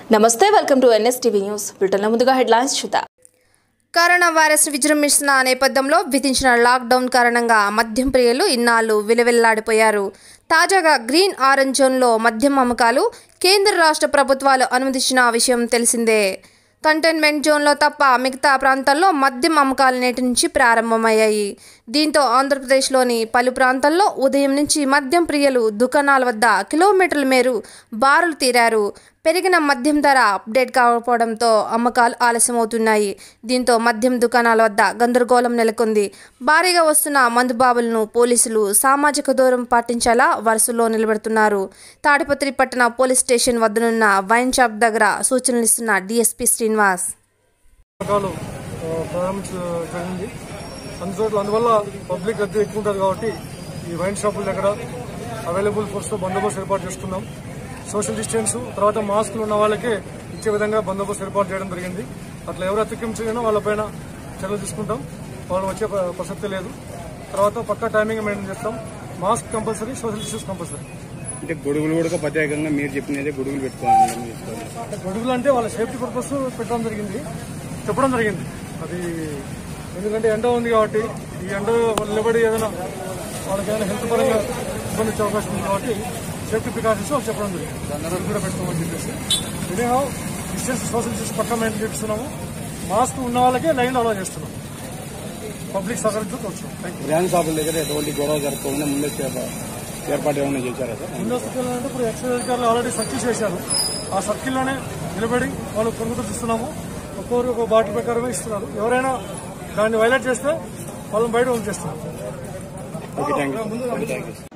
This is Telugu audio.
నమస్తే వెల్కమ్ టు ఎన్ఎస్టీవీ న్యూస్ బ్రిటన్లో ముందుగా హెడ్లైన్స్ చూద్దాం కరోనా వైరస్ విజృంభిస్తున్న నేపథ్యంలో విధించిన లాక్డౌన్ కారణంగా మద్యం ప్రియులు ఇన్నాళ్లు విలవిల్లాడిపోయారు తాజాగా గ్రీన్ ఆరెంజ్ జోన్లో మద్యం అమ్మకాలు కేంద్ర రాష్ట్ర ప్రభుత్వాలు అనుమతించిన విషయం తెలిసిందే కంటైన్మెంట్ జోన్లో తప్ప మిగతా ప్రాంతాల్లో మద్యం అమ్మకాలు నేటి నుంచి ప్రారంభమయ్యాయి దీంతో ఆంధ్రప్రదేశ్లోని పలు ప్రాంతాల్లో ఉదయం నుంచి మద్యం ప్రియులు దుకాణాల వద్ద కిలోమీటర్ల మేరు బారులు తీరారు పెరిగిన మద్యం ధర అప్డేట్ కాకపోవడంతో అమ్మకాలు ఆలస్యమవుతున్నాయి దీంతో మద్యం దుకాణాల వద్ద గందరగోళం నెలకొంది భారీగా వస్తున్న మందుబాబులను పోలీసులు సామాజిక దూరం పాటించేలా వరుసలో నిలబెడుతున్నారు తాడిపత్రి పట్టణ పోలీస్ స్టేషన్ వద్దనున్న వైన్ షాప్ దగ్గర సూచనలు ఇస్తున్న డీఎస్పీ శ్రీనివాస్ పథకాలు ఆ, ప్రారంభించడం జరిగింది అందుచోట్ల అందువల్ల పబ్లిక్ రద్దీ ఎక్కువ ఉంటుంది కాబట్టి ఈ వైన్ షాపుల దగ్గర అవైలబుల్ ఫోర్స్తో బందోబస్తు ఏర్పాటు చేసుకున్నాం సోషల్ డిస్టెన్స్ తర్వాత మాస్కులు ఉన్న వాళ్ళకే ఇచ్చే విధంగా బందోబస్తు ఏర్పాటు చేయడం జరిగింది అట్లా ఎవరు అతిక్రమించినా వాళ్ళపైన చర్యలు తీసుకుంటాం వాళ్ళు వచ్చే ప- ప్రసక్తి లేదు తర్వాత పక్కా టైమింగ్ మెయింటైన్ చేస్తాం mask compulsory social distance compulsory అంటే గొడుగులు కూడా ప్రత్యేకంగా మీరు చెప్పినదే గొడుగులు పెట్టుకోవాలి అందరం చేసుకోవాలి. అంటే గొడుగులు అంటే వాళ్ళ సేఫ్టీ పర్పస్ పెట్టడం జరిగింది చెప్పడం జరిగింది అది ఎందుకంటే ఎండ ఉంది కాబట్టి ఈ ఎండ నిలబడి ఏదైనా వాళ్ళకి ఏదైనా హెల్త్ పరంగా ఇబ్బంది వచ్చే అవకాశం ఉంది కాబట్టి సేఫ్టీ ప్రికాషన్స్ వాళ్ళు చెప్పడం జరిగింది అందరూ కూడా పెట్టుకోమని చెప్పేసి ఇదేహో డిస్టెన్స్ సోషల్ డిస్టెన్స్ పక్క మెయింటైన్ చేస్తున్నాము మాస్క్ ఉన్న వాళ్ళకే లైన్ అలా చేస్తున్నాం పబ్లిక్ సహకరించుకుంటూ వచ్చాం థ్యాంక్ యూ కిరాణా షాపుల దగ్గర ఎటువంటి గొడవ జరగకుండా ముందే చేప- ఏర్పాటు ఏమైనా చేశారా సార్ ముందస్తు అంటే ఇప్పుడు ఎక్సైజ్ అధికారులు ఆల్రెడీ సర్కిల్ చేశారు ఆ సర్కిల్లోనే నిలబడి వాళ్ళు కొనుగోలు ఇస్తున్నాము ఒక్కొక్కరు ఒక బాటిల్ ప్రకారమే ఇస్తున్నారు ఎవరైనా దాన్ని వైలేట్ చేస్తే వాళ్ళని బయట ఉంచేస్తున్నారు okay thank you thank you